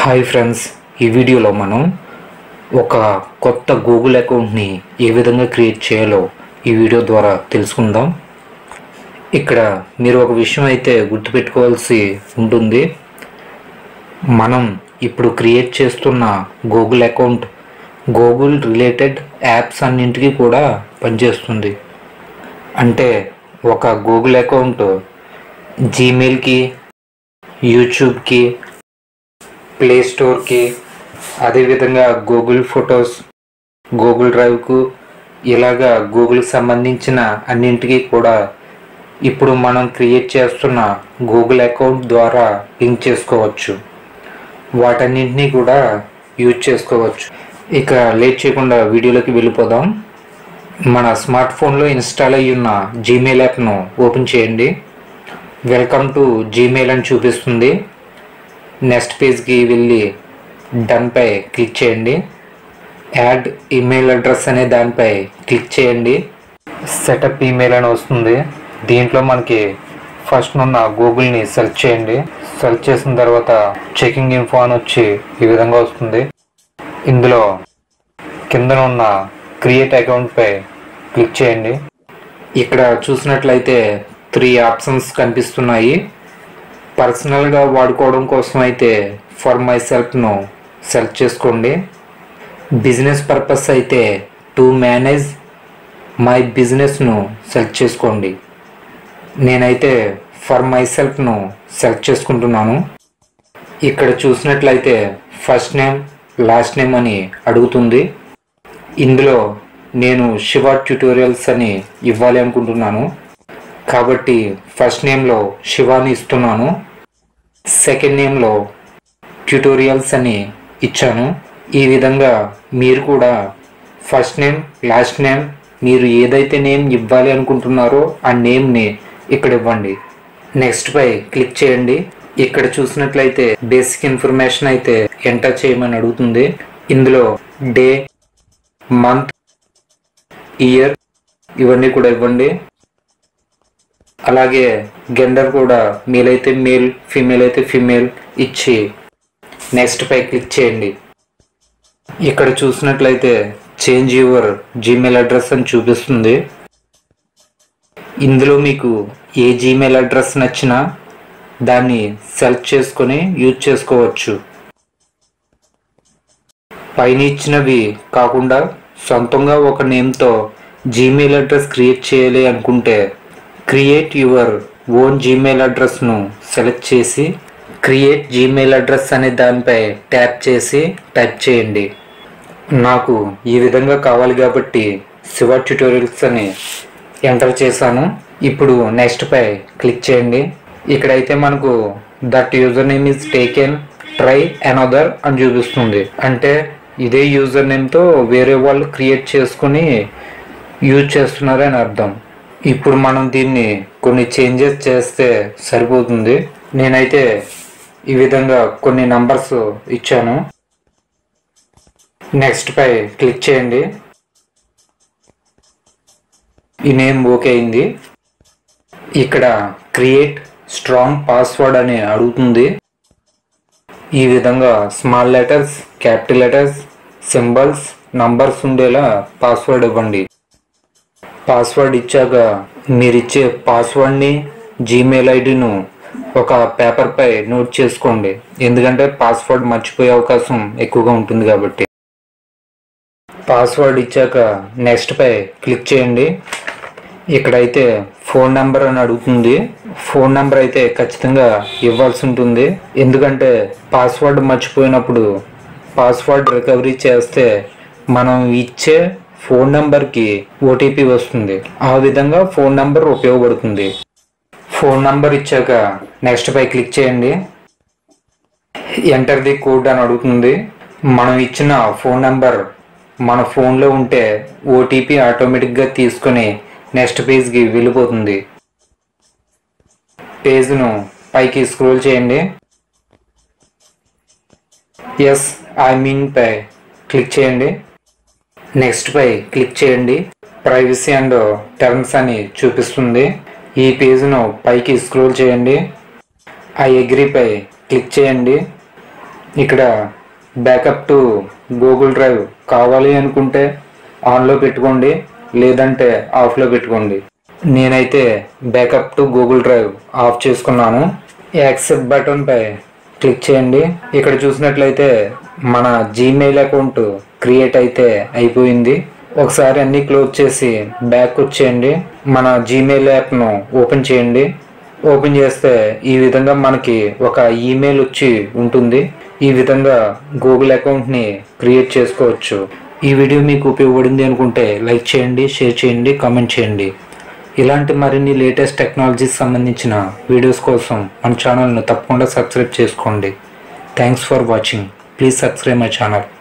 hi friends ఈ వీడియోలో మనం ఒక కొత్త గూగుల్ అకౌంట్ని ఏ విధంగా క్రియేట్ చేయాలో ఈ వీడియో ద్వారా తెలుసుకుందాం ఇక్కడ మీరు ఒక విషయం అయితే గుర్తుపెట్టుకోవాల్సి ఉంటుంది మనం ఇప్పుడు క్రియేట్ చేస్తున్న Google account Google related apps అన్నింటికి కూడా పనిచేస్తుంది అంటే ఒక గూగుల్ అకౌంట్ జీమెయిల్కి యూట్యూబ్కి ప్లే స్టోర్కి అదేవిధంగా గూగుల్ ఫొటోస్ గూగుల్ డ్రైవ్కు ఇలాగా గూగుల్కి సంబంధించిన అన్నింటికి కూడా ఇప్పుడు మనం క్రియేట్ చేస్తున్న గూగుల్ అకౌంట్ ద్వారా లింక్ చేసుకోవచ్చు వాటన్నింటినీ కూడా యూజ్ చేసుకోవచ్చు ఇక లేట్ చేయకుండా వీడియోలోకి వెళ్ళిపోదాం మన స్మార్ట్ ఫోన్లో ఇన్స్టాల్ అయ్యి ఉన్న జీమెయిల్ యాప్ను ఓపెన్ చేయండి వెల్కమ్ టు జీమెయిల్ అని చూపిస్తుంది నెక్స్ట్ పేజ్కి వెళ్ళి డన్పై క్లిక్ చేయండి యాడ్ ఈమెయిల్ అడ్రస్ అనే దానిపై క్లిక్ చేయండి సెటప్ ఈమెయిల్ అని వస్తుంది దీంట్లో మనకి ఫస్ట్ ఉన్న గూగుల్ని సెర్చ్ చేయండి సెర్చ్ చేసిన తర్వాత చెకింగ్ ఇన్ఫో అని వచ్చి ఈ విధంగా వస్తుంది ఇందులో కిందన ఉన్న క్రియేట్ అకౌంట్పై క్లిక్ చేయండి ఇక్కడ చూసినట్లయితే త్రీ ఆప్షన్స్ కనిపిస్తున్నాయి పర్సనల్గా వాడుకోవడం కోసం అయితే ఫర్ మై సెల్ఫ్ను సెలెక్ట్ చేసుకోండి బిజినెస్ పర్పస్ అయితే టు మేనేజ్ మై బిజినెస్ను సెలెక్ట్ చేసుకోండి నేనైతే ఫర్ మై సెల్ఫ్ను సెలెక్ట్ చేసుకుంటున్నాను ఇక్కడ చూసినట్లయితే ఫస్ట్ నేమ్ లాస్ట్ నేమ్ అని అడుగుతుంది ఇందులో నేను శివ ట్యూటోరియల్స్ అని ఇవ్వాలి అనుకుంటున్నాను కాబట్టి ఫస్ట్ నేమ్లో శివాని ఇస్తున్నాను సెకండ్ నేమ్లో ట్యూటోరియల్స్ అని ఇచ్చాను ఈ విధంగా మీరు కూడా ఫస్ట్ నేమ్ లాస్ట్ నేమ్ మీరు ఏదైతే నేమ్ ఇవ్వాలి అనుకుంటున్నారో ఆ నేమ్ని ఇక్కడ ఇవ్వండి నెక్స్ట్ పై క్లిక్ చేయండి ఇక్కడ చూసినట్లయితే బేసిక్ ఇన్ఫర్మేషన్ అయితే ఎంటర్ చేయమని అడుగుతుంది ఇందులో డే మంత్ ఇయర్ ఇవన్నీ కూడా ఇవ్వండి అలాగే జెండర్ కూడా మేల్ అయితే మేల్ ఫీమేల్ అయితే ఫీమేల్ ఇచ్చి నెక్స్ట్ పై క్లిక్ చేయండి ఇక్కడ చూసినట్లయితే చేంజ్ యువర్ జీమెయిల్ అడ్రస్ అని చూపిస్తుంది ఇందులో మీకు ఏ జీమెయిల్ అడ్రస్ నచ్చినా దాన్ని సెలెక్ట్ చేసుకొని యూజ్ చేసుకోవచ్చు పైన ఇచ్చినవి కాకుండా సొంతంగా ఒక నేమ్తో జీమెయిల్ అడ్రస్ క్రియేట్ చేయాలి అనుకుంటే క్రియేట్ యువర్ ఓన్ జీమెయిల్ అడ్రస్ను సెలెక్ట్ చేసి క్రియేట్ జీమెయిల్ అడ్రస్ అనే దానిపై ట్యాప్ చేసి టైప్ చేయండి నాకు ఈ విధంగా కావాలి కాబట్టి శివ ట్యూటోరియల్స్ అని ఎంటర్ చేశాను ఇప్పుడు నెక్స్ట్ పై క్లిక్ చేయండి ఇక్కడైతే మనకు that user name is taken try another అని చూపిస్తుంది అంటే ఇదే యూజర్ నేమ్తో వేరే వాళ్ళు క్రియేట్ చేసుకుని యూజ్ చేస్తున్నారని అర్థం ఇప్పుడు మనం దీన్ని కొన్ని చేంజెస్ చేస్తే సరిపోతుంది నేనైతే ఈ విధంగా కొన్ని నంబర్స్ ఇచ్చాను నెక్స్ట్ పై క్లిక్ చేయండి ఈ నేమ్ ఓకే అయింది ఇక్కడ క్రియేట్ స్ట్రాంగ్ పాస్వర్డ్ అని అడుగుతుంది ఈ విధంగా small letters capital letters symbols numbers ఉండేలా పాస్వర్డ్ ఇవ్వండి పాస్వర్డ్ ఇచ్చాక మీరు ఇచ్చే పాస్వర్డ్ని జీమెయిల్ ఐడిను ఒక పేపర్పై నోట్ చేసుకోండి ఎందుకంటే పాస్వర్డ్ మర్చిపోయే అవకాశం ఎక్కువగా ఉంటుంది కాబట్టి పాస్వర్డ్ ఇచ్చాక నెక్స్ట్ పై క్లిక్ చేయండి ఇక్కడైతే ఫోన్ నెంబర్ అని అడుగుతుంది ఫోన్ నెంబర్ అయితే ఖచ్చితంగా ఇవ్వాల్సి ఉంటుంది ఎందుకంటే పాస్వర్డ్ మర్చిపోయినప్పుడు పాస్వర్డ్ రికవరీ చేస్తే మనం ఇచ్చే ఫోన్ నెంబర్కి ఓటీపీ వస్తుంది ఆ విధంగా ఫోన్ నెంబర్ ఉపయోగపడుతుంది ఫోన్ నెంబర్ ఇచ్చాక నెక్స్ట్ పై క్లిక్ చేయండి ఎంటర్ ది కోడ్ అని అడుగుతుంది మనం ఇచ్చిన ఫోన్ నెంబర్ మన ఫోన్లో ఉంటే ఓటీపీ ఆటోమేటిక్గా తీసుకొని నెక్స్ట్ పేజ్కి వెళ్ళిపోతుంది పేజ్ను పైకి స్క్రోల్ చేయండి ఎస్ ఐ మీన్ పై క్లిక్ చేయండి నెక్స్ట్ పై క్లిక్ చేయండి ప్రైవసీ అండ్ టర్మ్స్ అని చూపిస్తుంది ఈ పేజ్ను పైకి స్క్రోల్ చేయండి ఐ అగ్రీపై క్లిక్ చేయండి ఇక్కడ బ్యాకప్ టు గూగుల్ డ్రైవ్ కావాలి అనుకుంటే ఆన్లో పెట్టుకోండి లేదంటే ఆఫ్లో పెట్టుకోండి నేనైతే backup to Google Drive off చేసుకున్నాను యాక్సెప్ట్ బటన్ పై క్లిక్ చేయండి ఇక్కడ చూసినట్లయితే మన జీమెయిల్ అకౌంట్ క్రియేట్ అయితే అయిపోయింది ఒకసారి అన్ని క్లోజ్ చేసి బ్యాక్ వచ్చేయండి మన జీమెయిల్ యాప్ను ఓపెన్ చేయండి ఓపెన్ చేస్తే ఈ విధంగా మనకి ఒక ఈమెయిల్ వచ్చి ఉంటుంది ఈ విధంగా గూగుల్ అకౌంట్ని క్రియేట్ చేసుకోవచ్చు ఈ వీడియో మీకు ఉపయోగపడింది అనుకుంటే లైక్ చేయండి షేర్ చేయండి కామెంట్ చేయండి ఇలాంటి మరిన్ని లేటెస్ట్ టెక్నాలజీస్ సంబంధించిన వీడియోస్ కోసం మన ఛానల్ను తప్పకుండా సబ్స్క్రైబ్ చేసుకోండి thanks for watching please subscribe my channel